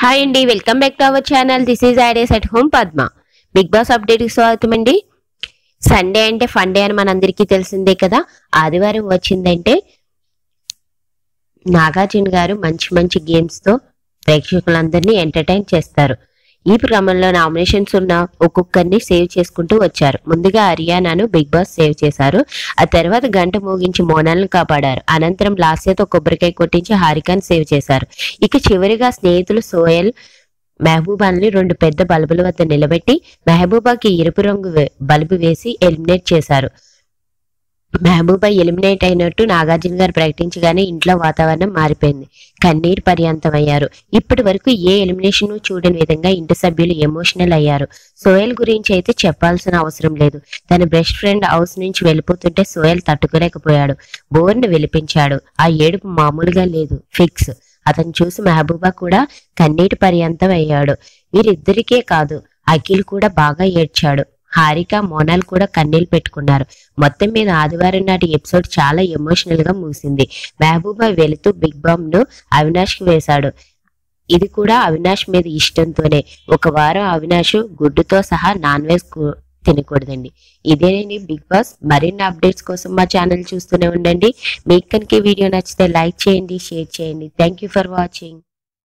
hi అండి welcome back to our channel this is ideas at home Padma big boss update కి స్వాగతం అండి Sunday అంటే ఫండే అని మనందరికీ తెలిసిందే కదా ఆదివారం వచ్చిందంటే నాగార్జున గారు మంచి మంచి గేమ్స్ తో ప్రేక్షకులందరినీ ఎంటర్టైన్ చేస్తారు ఈ క్రమంలో నామినేషన్స్ ఉన్న ఒక్కొక్కరిని సేవ్ చేసుకుంటూ వచ్చారు ముందుగా హర్యానాను బిగ్ బాస్ సేవ్ చేశారు ఆ తర్వాత గంట మోగించి మోనాలను కాపాడారు అనంతరం లాస్యతో కొబ్బరికాయ కొట్టించి హారికాను సేవ్ చేశారు ఇక చివరిగా స్నేహితులు సోయల్ మెహబూబాని రెండు పెద్ద బల్బుల వద్ద నిలబెట్టి మెహబూబాకి ఎరుపు రంగు వే- బల్బు వేసి ఎలిమినేట్ చేశారు మెహబూబా ఎలిమినేట్ అయినట్టు నాగార్జున గారు ప్రకటించగానే ఇంట్లో వాతావరణం మారిపోయింది కన్నీరు పర్యంతమయ్యారు ఇప్పటి వరకు ఏ ఎలిమినేషన్ చూడని విధంగా ఇంటి సభ్యులు ఎమోషనల్ అయ్యారు సోయల్ గురించి అయితే చెప్పాల్సిన అవసరం లేదు తన బెస్ట్ ఫ్రెండ్ హౌస్ నుంచి వెళ్ళిపోతుంటే సోయల్ తట్టుకోలేకపోయాడు బోర్ని వెలిపించాడు ఆ ఏడుపు మామూలుగా లేదు ఫిక్స్ అతను చూసి మెహబూబా కూడా కన్నీటి పర్యంతం అయ్యాడు వీరిద్దరికే కాదు అఖిల్ కూడా బాగా ఏడ్చాడు హారిక మోనాల్ కూడా కన్నీళ్లు పెట్టుకున్నారు మొత్తం మీద ఆదివారం నాటి ఎపిసోడ్ చాలా ఎమోషనల్ గా ముగిసింది మెహబూబా వెళుతూ బిగ్ బాంబ్ ను అవినాష్ కి వేశాడు ఇది కూడా అవినాష్ మీద ఇష్టంతోనే ఒక వారం అవినాష్ గుడ్డుతో సహా నాన్ వెజ్ కు- తినకూడదండి ఇదేనండి బిగ్ బాస్ మరిన్ని అప్డేట్స్ కోసం మా ఛానల్ చూస్తూనే ఉండండి మీకు కనుక ఈ వీడియో నచ్చితే లైక్ చేయండి షేర్ చేయండి థ్యాంక్ యూ ఫర్ వాచింగ్